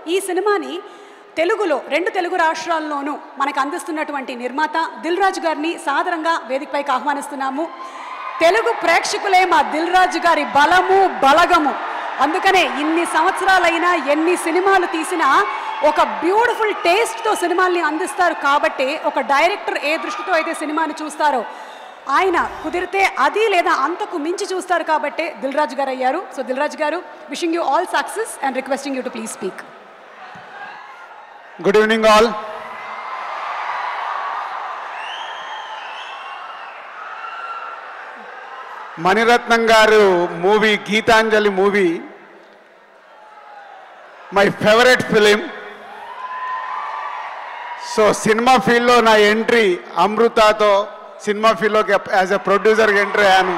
ఈ సినిమాని తెలుగులో రెండు తెలుగు రాష్ట్రాల్లోనూ మనకు అందిస్తున్నటువంటి నిర్మాత దిల్ రాజు గారిని సాదరంగా వేదికపైకి ఆహ్వానిస్తున్నాము తెలుగు ప్రేక్షకులే మా దిల్ రాజు గారి బలము బలగము అందుకనే ఇన్ని సంవత్సరాలైనా ఎన్ని సినిమాలు తీసినా ఒక బ్యూటిఫుల్ టేస్ట్తో సినిమాల్ని అందిస్తారు కాబట్టి ఒక డైరెక్టర్ ఏ దృష్టితో అయితే సినిమాని చూస్తారో ఆయన కుదిరితే అది లేదా అంతకు మించి చూస్తారు కాబట్టే దిల్ రాజు గారు అయ్యారు సో దిల్ రాజు గారు wishing you all success and requesting you to please speak good evening all Maniratnam గారు movie Gitanjali movie my favourite film so సినిమా ఫీల్డ్లో నా ఎంట్రీ అమృతతో సినిమా ఫీల్డ్లోకి యాజ్ ఎ ప్రొడ్యూసర్కి ఎంట్రీ అయ్యాను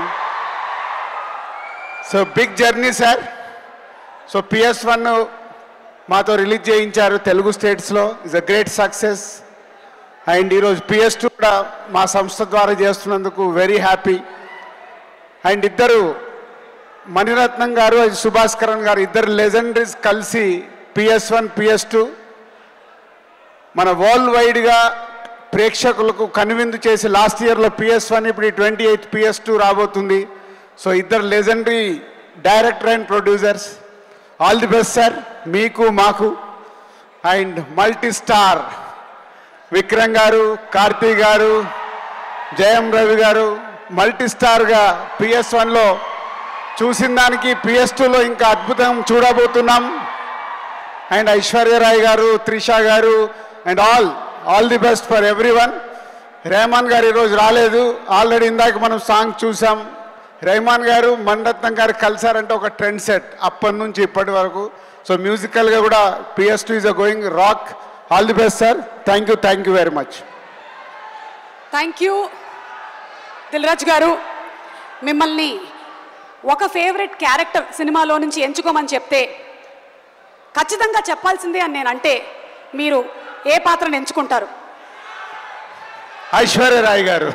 so big journey sir so P S one release చేయించారు తెలుగు స్టేట్స్లో is a great success and ఈరోజు పిఎస్ టూ కూడా మా సంస్థ ద్వారా చేస్తున్నందుకు వెరీ హ్యాపీ అండ్ ఇద్దరు మణిరత్నం గారు అది సుభాస్కరన్ గారు ఇద్దరు లెజెండరీస్ కలిసి పిఎస్ వన్ పిఎస్ టూ మన వరల్డ్ వైడ్గా ప్రేక్షకులకు కనువిందు చేసి లాస్ట్ ఇయర్లో పిఎస్ వన్ ఇప్పుడు ట్వంటీ ఎయిత్ పిఎస్ టూ రాబోతుంది సో ఇద్దరు legendary director and producers all the best sir మీకు మాకు అండ్ మల్టీ స్టార్ విక్రమ్ గారు కార్తీ గారు జయం రవి గారు మల్టీ స్టార్గా పిఎస్ వన్లో చూసిన దానికి పిఎస్ టూలో ఇంకా అద్భుతం చూడబోతున్నాం అండ్ ఐశ్వర్యరాయ్ గారు త్రిష గారు and all all the best for everyone Rahman గారు ఈరోజు రాలేదు ఆల్రెడీ ఇందాక మనం సాంగ్ చూసాం రెహమాన్ గారు మణరత్నం గారు కలిసారంటే ఒక ట్రెండ్ సెట్ అప్పటి నుంచి ఇప్పటి వరకు సో మ్యూజికల్గా కూడా PS two is a going rock all the best sir thank you thank you very much thank you Dilraj గారు మిమ్మల్ని ఒక ఫేవరెట్ క్యారెక్టర్ సినిమాలో నుంచి ఎంచుకోమని చెప్తే ఖచ్చితంగా చెప్పాల్సిందే అని నేను అంటే మీరు ఏ పాత్రను ఎంచుకుంటారు ఐశ్వర్యరాయ్ గారు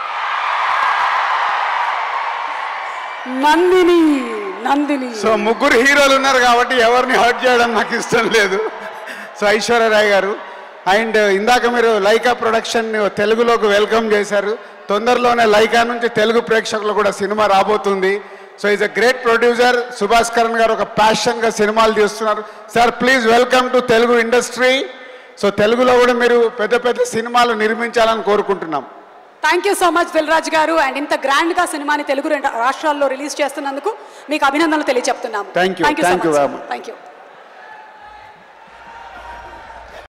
నందిని నందిని సో ముగ్గురు హీరోలు ఉన్నారు కాబట్టి ఎవరిని హర్ట్ చేయడం నాకు ఇష్టం లేదు సో ఐశ్వర్యరాయ్ గారు అండ్ ఇందాక మీరు లైకా ప్రొడక్షన్ తెలుగులోకి వెల్కమ్ చేశారు తొందరలోనే లైకా నుంచి తెలుగు ప్రేక్షకులు కూడా సినిమా రాబోతుంది so is a great producer Subhash Karan గారు ఒక ప్యాషన్గా సినిమాలు తీస్తున్నారు sir please welcome to Telugu industry so తెలుగులో కూడా మీరు పెద్ద పెద్ద సినిమాలు నిర్మించాలని కోరుకుంటున్నాం thank you so much Dil Raj గారు అండ్ ఇంత గ్రాండ్గా సినిమాని తెలుగు రెండు రాష్ట్రాల్లో రిలీజ్ చేస్తున్నందుకు మీకు అభినందనలు తెలియజెప్తున్నాము Thank you. Thank you very much. Thank you